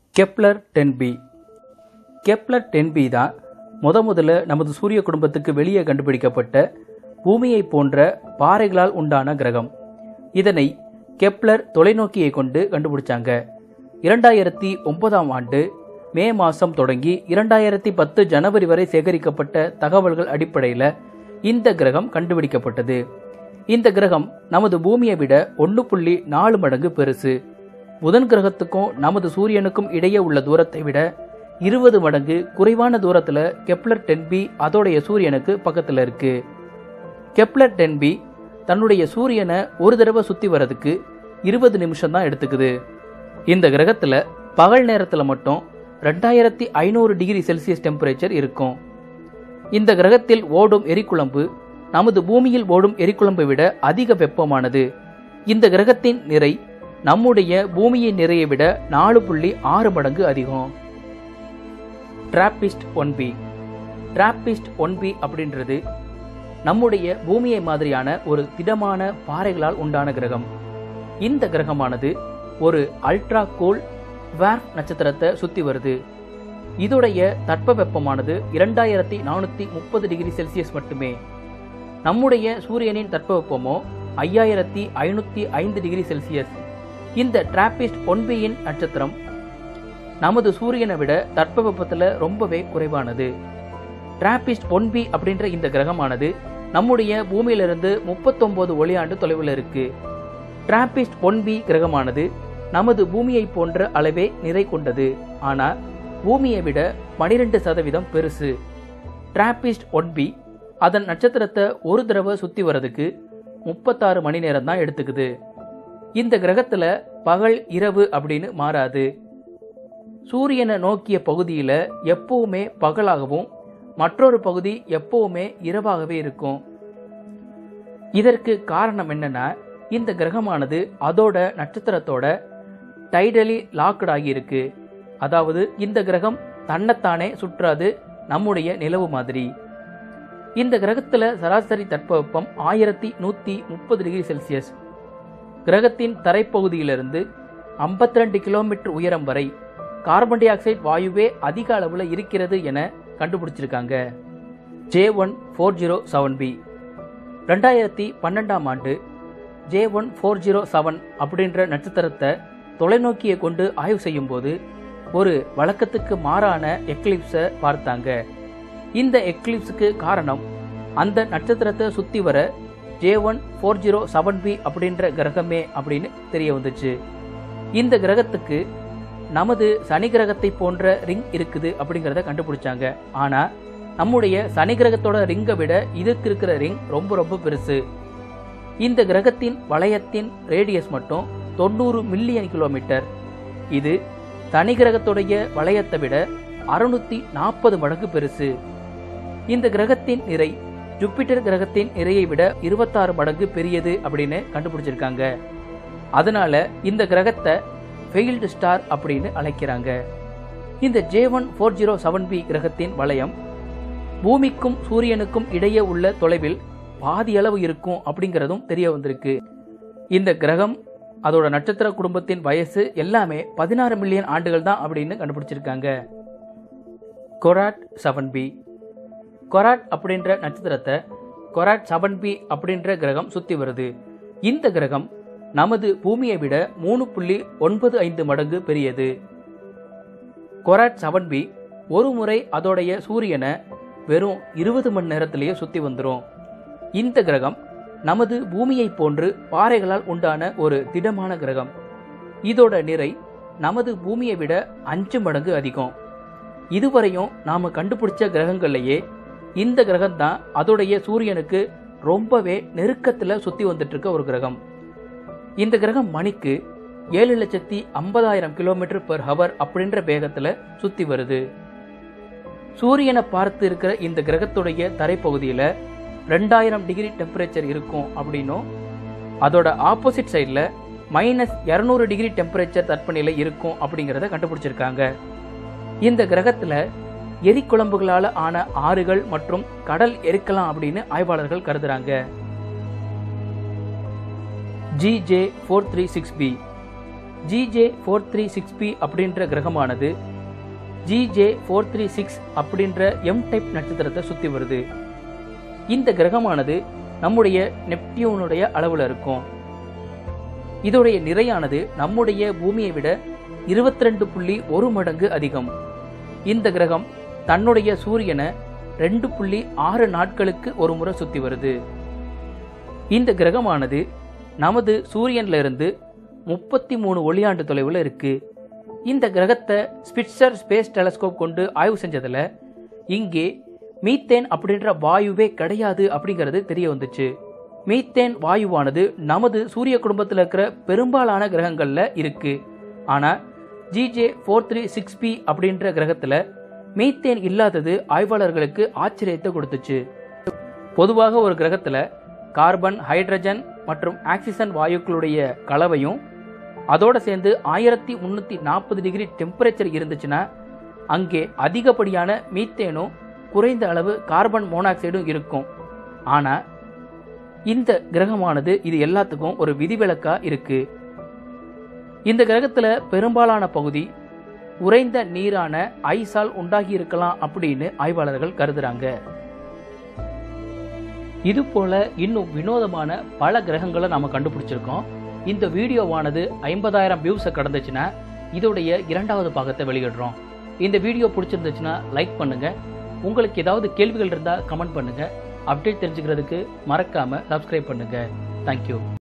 Kepler ten b Kepler ten b தான் முத முதல்ல நமது சூரிய குடும்பத்துக்கு வெளியே கண்டுபிடிக்கப்பட்ட பூமியை போன்ற பாறைகளால் உண்டான கிரகம் இதனை கெப்லர் தொலைநோக்கியை கொண்டு கண்டுபிடிச்சாங்க இரண்டாயிரத்தி ஒன்பதாம் ஆண்டு மே மாதம் தொடங்கி இரண்டாயிரத்தி பத்து ஜனவரி வரை சேகரிக்கப்பட்ட தகவல்கள் அடிப்படையில் இந்த கிரகம் கண்டுபிடிக்கப்பட்டது இந்த கிரகம் நமது பூமியை விட ஒன்று புள்ளி நாலு மடங்கு பெருசு புதன் கிரகத்துக்கும் நமது சூரியனுக்கும் இடையே உள்ள தூரத்தை விட இருபது மடங்கு குறைவான தூரத்தில் கெப்லர் டென் பி அதோடைய சூரியனுக்கு பக்கத்தில் இருக்கு கெப்லர் டென் பி தன்னுடைய சூரியனை ஒரு தடவை சுற்றி வரதுக்கு இருபது நிமிஷம் தான் எடுத்துக்குது இந்த கிரகத்தில் பகல் நேரத்தில் மட்டும் ரெண்டாயிரத்தி ஐநூறு டிகிரி செல்சியஸ் டெம்பரேச்சர் இருக்கும் இந்த கிரகத்தில் ஓடும் எரிக்குழம்பு நமது பூமியில் ஓடும் எரிக்குழம்பை விட அதிக வெப்பமானது இந்த கிரகத்தின் நிறை நம்முடைய பூமியின் நிறையை விட நாலு புள்ளி ஆறு மடங்கு அதிகம் Trappist one b Trappist one b அப்படின்றது நம்முடைய பூமியை மாதிரியான ஒரு திடமான பாறைகளால் உண்டான கிரகம் இந்த கிரகமானது ஒரு அல்ட்ரா கோல் வேர்ப் நட்சத்திரத்தை சுற்றி வருது இதோடைய தட்பவெப்பமானது இரண்டாயிரத்தி நானூற்றி முப்பது டிகிரி செல்சியஸ் மட்டுமே நம்முடைய சூரியனின் தட்பவெப்பமோ ஐயாயிரத்தி ஐநூற்றி ஐந்து டிகிரி செல்சியஸ் இந்த டிராப்பிஸ்ட் ஒன்பியின் நட்சத்திரம் நமது சூரியனை விட தட்பவெப்பத்தில் ரொம்பவே குறைவானது டிராப்பிஸ்ட் ஒன்பி அப்படின்ற இந்த கிரகமானது நம்முடைய பூமியிலிருந்து முப்பத்தொன்பது ஒளியாண்டு தொலைவில் இருக்கு டிராப்பிஸ்ட் ஒன்பி கிரகமானது நமது பூமியை போன்ற அளவே நிறை கொண்டது ஆனால் பூமியை விட பனிரெண்டு சதவீதம் பெருசு டிராப்பிஸ்ட் ஒன்பி அதன் நட்சத்திரத்தை ஒரு தடவை சுற்றி வர்றதுக்கு முப்பத்தாறு மணி நேரம் தான் எடுத்துக்குது இந்த கிரகத்தில் பகல் இரவு அப்படின்னு மாறாது சூரியனை நோக்கிய பகுதியில் எப்பவுமே பகலாகவும் மற்றொரு பகுதி எப்பவுமே இரவாகவே இருக்கும் இதற்கு காரணம் என்னன்னா இந்த கிரகமானது அதோட நட்சத்திரத்தோட டைடலி லாக்டு ஆகியிருக்கு அதாவது இந்த கிரகம் தன்னைத்தானே சுற்றாது நம்முடைய நிலவு மாதிரி இந்த கிரகத்தில் சராசரி தட்பவெப்பம் ஆயிரத்தி நூற்றி முப்பது டிகிரி செல்சியஸ் கிரகத்தின் தரைப்பகுதியிலிருந்து ஐம்பத்தி ரெண்டு கிலோமீட்டர் உயரம் வரை கார்பன் டை ஆக்சைடு வாயுவே அதிக அளவில் இருக்கிறது என கண்டுபிடிச்சிருக்காங்க J one four zero seven b ரெண்டாயிரத்தி பன்னெண்டாம் ஆண்டு J one four zero seven அப்படின்ற நட்சத்திரத்தை தொலைநோக்கியை கொண்டு ஆய்வு செய்யும்போது ஒரு வழக்கத்துக்கு மாறான எக்லிப்ஸை பார்த்தாங்க இந்த எக்லிப்ஸுக்கு காரணம் அந்த நட்சத்திரத்தை சுற்றி வர J one four zero seven b அப்படின்ற கிரகமே அப்படின்னு தெரிய வந்துச்சு இந்த கிரகத்துக்கு நமது சனி கிரகத்தை போன்ற ரிங் இருக்குது அப்படிங்கிறத கண்டுபிடிச்சாங்க ஆனா நம்முடைய சனி கிரகத்தோட ரிங்கை விட இதுக்கு இருக்கிற ரிங் ரொம்ப ரொம்ப பெருசு இந்த கிரகத்தின் வளையத்தின் ரேடியஸ் மட்டும் தொண்ணூறு மில்லியன் கிலோமீட்டர் இது சனி கிரகத்துடைய வளையத்தை விட அறுநூத்தி நாற்பது மடங்கு பெருசு இந்த கிரகத்தின் நிறை ஜூபிட்டர் கிரகத்தின் நிறையை விட இருபத்தாறு மடங்கு பெரியது அப்படின்னு கண்டுபிடிச்சிருக்காங்க அதனால இந்த கிரகத்தை ஃபெயில்டு ஸ்டார் அப்படின்னு அழைக்கிறாங்க இந்த J one four zero seven b கிரகத்தின் வளையம் பூமிக்கும் சூரியனுக்கும் இடையே உள்ள தொலைவில் பாதி அளவு இருக்கும் அப்படிங்கிறதும் தெரிய வந்திருக்கு இந்த கிரகம் அதோட நட்சத்திர குடும்பத்தின் வயசு எல்லாமே பதினாறு மில்லியன் ஆண்டுகள் தான் அப்படின்னு கண்டுபிடிச்சிருக்காங்க கொராட் செவன் பி கொராட் அப்படின்ற நட்சத்திரத்தை கொராட் செவன் பி அப்படின்ற கிரகம் சுற்றி வருது இந்த கிரகம் நமது பூமியை விட மூணு புள்ளி ஒன்பது ஐந்து மடங்கு பெரியது கொராட் செவன் பி ஒரு முறை அதோடைய சூரியனை வெறும் இருபது மணி நேரத்திலேயே சுற்றி வந்துடும் இந்த கிரகம் நமது பூமியை போன்று பாறைகளால் உண்டான ஒரு திடமான கிரகம் இதோட நிறை நமது பூமியை விட அஞ்சு மடங்கு அதிகம் இதுவரையும் நாம கண்டுபிடிச்ச கிரகங்கள்லயே இந்த கிரகம் தான் அதோடைய சூரியனுக்கு ரொம்பவே நெருக்கத்தில் சுற்றி வந்துட்டு இருக்க ஒரு கிரகம் இந்த கிரகம் மணிக்கு ஏழு லட்சத்தி ஐம்பதாயிரம் கிலோமீட்டர் பெர் ஹவர் அப்படின்ற வேகத்தில் சுற்றி வருது சூரியனை பார்த்து இருக்கிற இந்த கிரகத்துடைய தரைப்பகுதியில் ரெண்டாயிரம் டிகிரி டெம்பரேச்சர் இருக்கும் அப்படின்னும் அதோட ஆப்போசிட் சைடில் மைனஸ் இரநூறு டிகிரி டெம்பரேச்சர் தட்பநிலை இருக்கும் அப்படிங்கிறத கண்டுபிடிச்சிருக்காங்க இந்த கிரகத்தில் எரிக்குழம்புகளால் ஆன ஆறுகள் மற்றும் கடல் எரிக்கலாம் அப்படின்னு ஆய்வாளர்கள் கருதுறாங்க G J four three six b G J four three six b அப்படின்ற கிரகமானது ஜிஜே ஃபோர் த்ரீ சிக்ஸ் அப்படின்ற எம் டைப் நட்சத்திரத்தை சுற்றி வருது இந்த கிரகமானது நம்முடைய நெப்டியூனுடைய அளவில் இருக்கும் இதோடைய நிறையானது நம்முடைய பூமியை விட இருபத்தி ரெண்டு புள்ளி ஒரு மடங்கு அதிகம் இந்த கிரகம் தன்னுடைய சூரியனை ரெண்டு புள்ளி ஆறு நாட்களுக்கு ஒரு முறை சுற்றி வருது இந்த கிரகமானது நமது சூரியன்ல இருந்து முப்பத்தி மூணு ஒளியாண்டு தொலைவில் இருக்கு இந்த கிரகத்தை ஸ்பிட்சர் ஸ்பேஸ் டெலஸ்கோப் கொண்டு ஆய்வு செஞ்சதுல இங்கே மீத்தேன் அப்படின்ற வாயுவே கிடையாது அப்படிங்கிறது தெரிய வந்துச்சு மீத்தேன் வாயுவானது நமது சூரிய குடும்பத்தில் இருக்கிற பெரும்பாலான கிரகங்கள்ல இருக்கு ஆனா G J four three six b அப்படின்ற கிரகத்துல மீத்தேன் இல்லாதது ஆய்வாளர்களுக்கு ஆச்சரியத்தை கொடுத்துச்சு பொதுவாக ஒரு கிரகத்துல கார்பன் ஹைட்ரஜன் மற்றும் ஆக்சிஜன் வாயுக்களுடைய கலவையும் அதோட சேர்ந்து ஆயிரத்தி முன்னூத்தி நாற்பது டிகிரி டெம்பரேச்சர் இருந்துச்சுன்னா அங்கே அதிகப்படியான மீத்தேனும் குறைந்த அளவு கார்பன் மோனாக்சைடும் இருக்கும் ஆனா இந்த கிரகமானது இது எல்லாத்துக்கும் ஒரு விதிவிலக்கா இருக்கு இந்த கிரகத்துல பெரும்பாலான பகுதி உறைந்த நீரான ஐஸால் உண்டாகி இருக்கலாம் அப்படின்னு ஆய்வாளர்கள் கருதுறாங்க இது போல இன்னும் வினோதமான பல கிரகங்களை நாம கண்டுபிடிச்சிருக்கோம் இந்த வீடியோவானது ஐம்பதாயிரம் வியூஸை கடந்துச்சுன்னா இதோடைய இரண்டாவது பாகத்தை வெளியிடுறோம் இந்த வீடியோ பிடிச்சிருந்துச்சுன்னா லைக் பண்ணுங்க உங்களுக்கு ஏதாவது கேள்விகள் இருந்தால் கமெண்ட் பண்ணுங்க அப்டேட் தெரிஞ்சுக்கிறதுக்கு மறக்காம சப்ஸ்கிரைப் பண்ணுங்க தேங்க்யூ